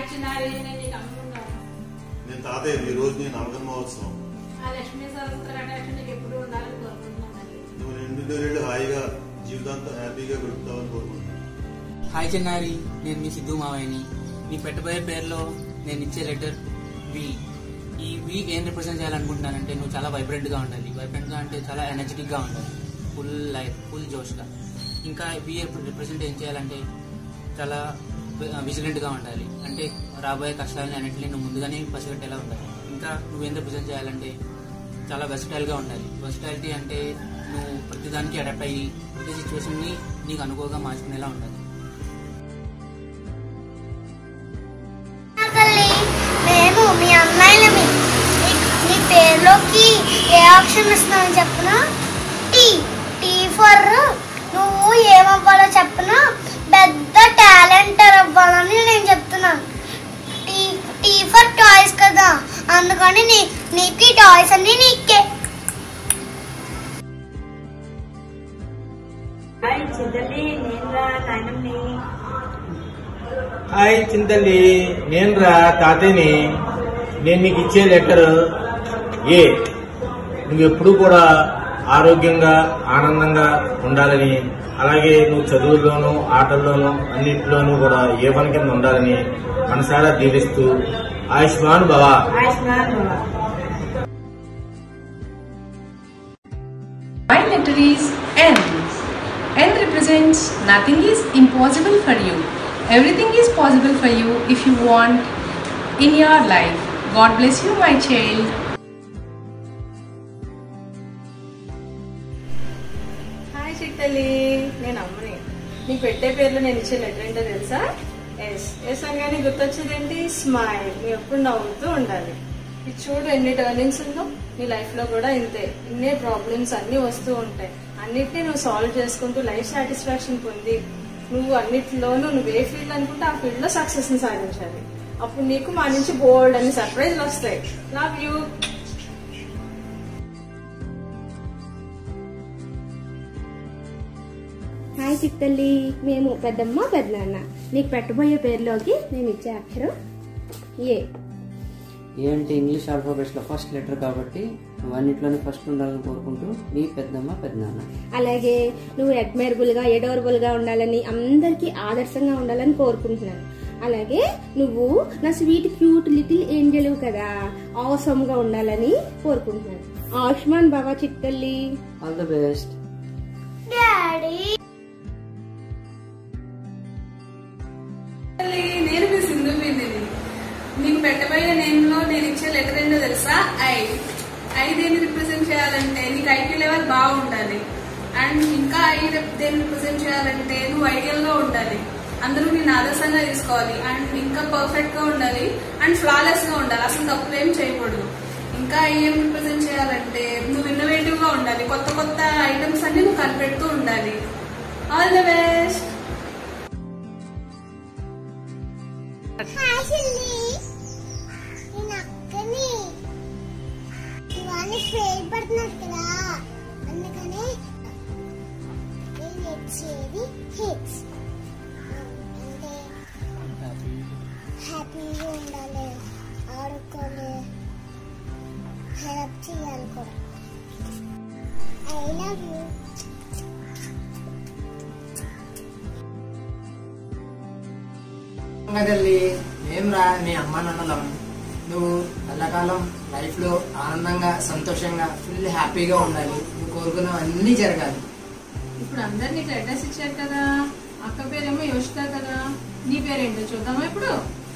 చిన్నారి నేను నీకు అమ్ముకుంటాను నేను తాతయ్య ఈ రోజు నీ నమ్మకం మహోత్సవం ఆ లక్ష్మీ సరస్వతి కటాక్షం నీకు ఎప్పుడు ఉండాలని కోరుకుంటున్నాను నువ్వు రెండు నూరేళ్ళు హాయిగా జీవితాంతం హ్యాపీగా గడుపుతావని కోరుకుంటున్నాను హాయ్ చెన్నారి నేను మీ సిద్ధు మావయ్యని నీకు పెట్టబోయే పేరులో నేను ఇచ్చే లెటర్ వి ఈ వి ఏం రిప్రజెంట్ చేయాలనుకుంటున్నానంటే నువ్వు చాలా వైబ్రెంట్ గా ఉండాలి వైబ్రెంట్ గా అంటే చాలా ఎనర్జెటిక్ గా ఉండాలి ఫుల్ లైఫ్ ఫుల్ జోష్ గా ఇంకా వి రిప్రజెంట్ ఏం చేయాలంటే చాలా విజిలెంట్ గా ఉండాలి అంటే రాబోయే కష్టాలని అన్నింటినీ నువ్వు ముందుగానే పసిగట్టేలా ఉండాలి ఇంకా నువ్వేం రిప్రజెంట్ చేయాలంటే చాలా వెస్టైల్ గా ఉండాలి వెస్టైలిటీ అంటే నువ్వు ప్రతిదానికి అడాప్ట్ అయ్యి ప్రతి సిచ్యువేషన్ ని నీకు అనుకోగా మార్చుకునేలా ఉండాలి తల్లి మేము మీ అమ్మాయిలమి నీ- నీ పేరులోకి ఏ ఆప్షన్ ఇస్తున్నావు చెప్పనా టీ టీ ఫర్ నువ్వు ఏమవ్వాలో చెప్పనా పెద్ద టాలెంటర్ అవ్వాలని నేను చెప్తున్నాను టీ టీ ఫర్ టాయ్స్ కదా అందుకని నీ నీకు ఈ టాయ్స్ అన్ని నీకే హాయ్ చెల్లెలి నేను రా నాయనమ్ని హాయ్ చింతల్లి నేను రా తాతయ్యని నేను నీకు ఇచ్చే లెటర్ ఏ నువ్వు ఎప్పుడూ కూడా ఆరోగ్యంగా ఆనందంగా ఉండాలని అలాగే నువ్వు చదువుల్లోనూ ఆటల్లోనూ అన్నింటిలోనూ కూడా ఏ పని కింద ఉండాలని మనసారా దీవిస్తూ ఆయుష్మాన్ భవ ఆయుష్మాన్ భవ My letter is N. N represents nothing is impossible for you. Everything is possible for you if you want in your life. God bless you, my child. Hi చిట్టలి నేను అమ్మని నీకు పెట్టే పేర్లు నేను ఇచ్చే లెటర్ ఏంటో తెలుసా ఎస్ ఎస్ అనగానే గుర్తొచ్చేది ఏంటి స్మైల్ నువ్వు ఎప్పుడు నవ్వుతూ ఉండాలి ఇది చూడు ఎన్ని టర్నింగ్స్ ఉందో నీ లైఫ్ లో కూడా ఇంతే ఇన్నే ప్రాబ్లమ్స్ అన్ని వస్తూ ఉంటాయి అన్నిటినీ నువ్వు సాల్వ్ చేసుకుంటూ లైఫ్ సాటిస్ఫాక్షన్ పొంది నువ్వు అన్నిటిలోనూ నువ్వు ఏ ఫీల్డ్ అనుకుంటే ఆ ఫీల్డ్ లో సక్సెస్ ని సాధించాలి అప్పుడు నీకు మా నుంచి బోల్డ్ అని సర్ప్రైజ్లు వస్తాయి లవ్ యూ హాయ్ చిట్టల్లి మేము పెద్దమ్మ పెద్దనాన్న నీకు పెట్టబోయే పేరులోకి నేను ఇచ్చే అక్షరం ఏ ఏంటి ఇంగ్లీష్ ఆల్ఫాబెట్స్ లో ఫస్ట్ లెటర్ కాబట్టి నువ్వు అన్నిట్లోనే ఫస్ట్ ఉండాలని కోరుకుంటూ నీ పెద్దమ్మ పెద్దనాన్న అలాగే నువ్వు అడ్మైరబుల్ గా ఎడోరబుల్ గా ఉండాలని అందరికీ ఆదర్శంగా ఉండాలని కోరుకుంటున్నాను అలాగే నువ్వు నా స్వీట్ క్యూట్ లిటిల్ ఏంజల్ కదా అవసరం గా ఉండాలని కోరుకుంటున్నాను ఆయుష్మాన్ బాబా చిట్టల్లి ఆల్ ద బెస్ట్ డాడీ నేను మీ సింధు మీదిని నీకు పెట్టబోయే నేమ్ లో నేను ఇచ్చే లెటర్ ఏంటో తెలుసా ఐ ఐ దేన్ని రిప్రజెంట్ చేయాలంటే నీకు ఐటీ లెవెల్ బాగుండాలి అండ్ ఇంకా ఐ దేన్ని రిప్రజెంట్ చేయాలంటే నువ్వు ఐడియల్ గా ఉండాలి అందరూ నేను ఆదర్శంగా తీసుకోవాలి అండ్ ఇంకా పర్ఫెక్ట్ గా ఉండాలి అండ్ ఫ్లాలెస్ గా ఉండాలి అసలు తప్పులు ఏం చేయకూడదు ఇంకా ఐ ఏం రిప్రజెంట్ చేయాలంటే నువ్వు ఇన్నోవేటివ్ గా ఉండాలి కొత్త కొత్త ఐటమ్స్ అన్ని నువ్వు కనిపెడుతూ ఉండాలి ఆల్ ద బెస్ట్ హాయ్ చెల్లి నేను అక్కని ఇవన్నీ ఫెయిల్ పడుతున్నారు కదా అందుకనే నేను ఇచ్చేది హిట్స్ అంటే హ్యాపీగా ఉండాలి ఆడుకోవాలి హెల్ప్ చేయాలి కూడా ఐ లవ్ యూ తల్లి మేము రా నీ అమ్మ నాన్నలం నువ్వు ఎల్లకాలం లైఫ్ లో ఆనందంగా సంతోషంగా ఫుల్ హ్యాపీగా ఉండాలి నువ్వు కోరుకున్నవన్నీ జరగాలి ఇప్పుడు అందరు నీకు అడ్రస్ ఇచ్చారు కదా అక్క పేరేమో యోషిత కదా నీ పేరేంటో చూద్దామా ఇప్పుడు